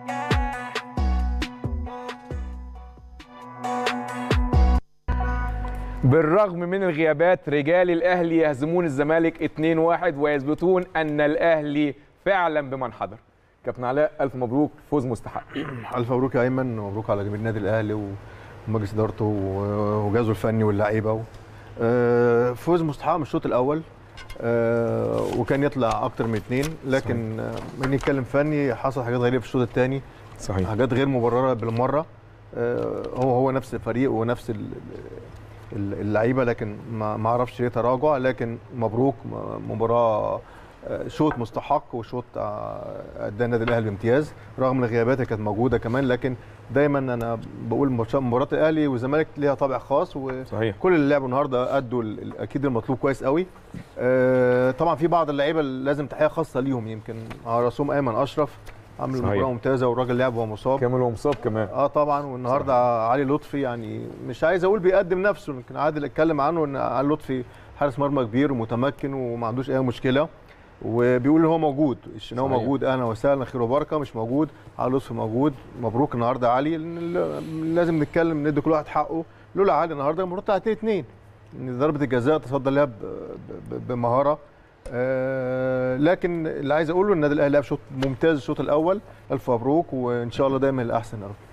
بالرغم من الغيابات رجال الاهلي يهزمون الزمالك 2-1 ويثبتون ان الاهلي فعلا بمن حضر كابتن علاء الف مبروك فوز مستحق الف مبروك يا ايمن ومبروك على جماهير النادي الاهلي ومجلس ادارته وجهازه الفني واللعيبه آه، فوز مستحق من الشوط الاول آه، وكان يطلع اكتر من اثنين لكن آه، من نتكلم فني حصل حاجات غريبه في الشوط الثاني صحيح حاجات غير مبرره بالمره آه، هو هو نفس الفريق ونفس ال- ال- اللعيبه لكن ما ما اعرفش ليه تراجع لكن مبروك م- مباراه آه، شوط مستحق وشوط آه، ادى النادي الاهلي بامتياز رغم الغيابات اللي كانت موجوده كمان لكن دايما انا بقول ماتشات- مباراه الاهلي والزمالك ليها طابع خاص و صحيح كل اللي لعبوا النهارده ادوا ال- ال- اكيد المطلوب كويس قوي آه، طبعا في بعض اللعيبه اللي لازم تحيه خاصه ليهم يمكن على راسهم ايمن اشرف عامل صحيح. مباراه ممتازه والراجل لعب وهو مصاب كامل ومصاب كمان اه طبعا والنهارده علي لطفي يعني مش عايز اقول بيقدم نفسه يمكن عادل اتكلم عنه ان علي لطفي حارس مرمى كبير ومتمكن وما عندوش اي مشكله وبيقول ان هو موجود الشناوي صحيح. موجود اهلا وسهلا خير وبركه مش موجود علي لطفي موجود مبروك النهارده يا علي لأن ال- لازم نتكلم ندي كل واحد حقه لولا علي النهارده المباراه بتاعت 2 ان ضربه الجزاء تصدى لها ب- ب- بمهاره آه لكن اللي عايز اقوله النادي الاهلي لعب شوط ممتاز الشوط الاول الف مبروك وان شاء الله دايما الاحسن يا رب